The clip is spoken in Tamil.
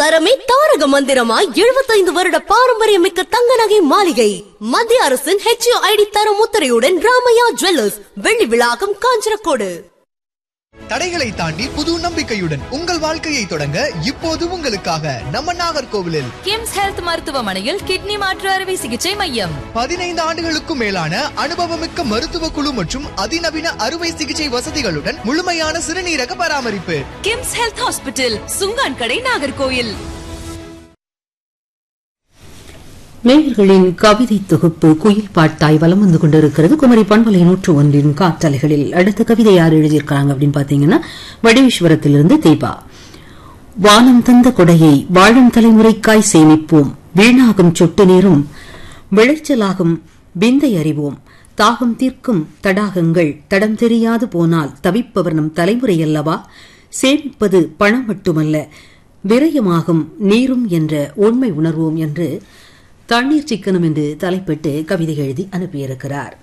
தரமே தாரக மந்திரமாய் எழுபத்தைந்து வருட பாரம்பரியமிக்க தங்க நகை மாளிகை மத்திய அரசின் ஹெச்ஓ ஐடி தர முத்திரையுடன் ராமையா ஜுவல்லர்ஸ் வெள்ளி விழாக்கம் காஞ்சனக்கோடு தடைகளை தாண்டி புது நம்பிக்கையுடன் உங்கள் வாழ்க்கையை தொடங்க இப்போது உங்களுக்காக நம்ம நாகர்கோவிலில் கிம்ஸ் ஹெல்த் மருத்துவமனையில் கிட்னி மாற்று அறுவை சிகிச்சை மையம் பதினைந்து ஆண்டுகளுக்கும் மேலான அனுபவமிக்க மருத்துவ குழு மற்றும் அதிநவீன அறுவை சிகிச்சை வசதிகளுடன் முழுமையான சிறுநீரக பராமரிப்பு கிம்ஸ் ஹெல்த் ஹாஸ்பிட்டல் சுங்கான் கடை நாகர்கோயில் நேயர்களின் கவிதை தொகுப்பு குயில் பாட்டாய் வலம் வந்து கொண்டிருக்கிறது குமரி பண்பலை நூற்று ஒன்றின் காற்றலைகளில் அடுத்த கவிதை யார் எழுதியிருக்காங்க அப்படின்னு பாத்தீங்கன்னா வடீஸ்வரத்திலிருந்து தீபா வானம் தந்த கொடையை வாழும் தலைமுறைக்காய் சேமிப்போம் வீணாகும் சொட்டு நீரும் விளைச்சலாகும் விந்தை அறிவோம் தாகம் தீர்க்கும் தடாகங்கள் தடம் தெரியாது போனால் தவிப்பவர் நம் தலைமுறை அல்லவா சேமிப்பது பணம் மட்டுமல்ல விரயமாகும் நீரும் என்ற உண்மை உணர்வோம் என்று தண்ணீர் சிக்கனம் என்று தலைப்பிட்டு கவிதை எழுதி அனுப்பியிருக்கிறார்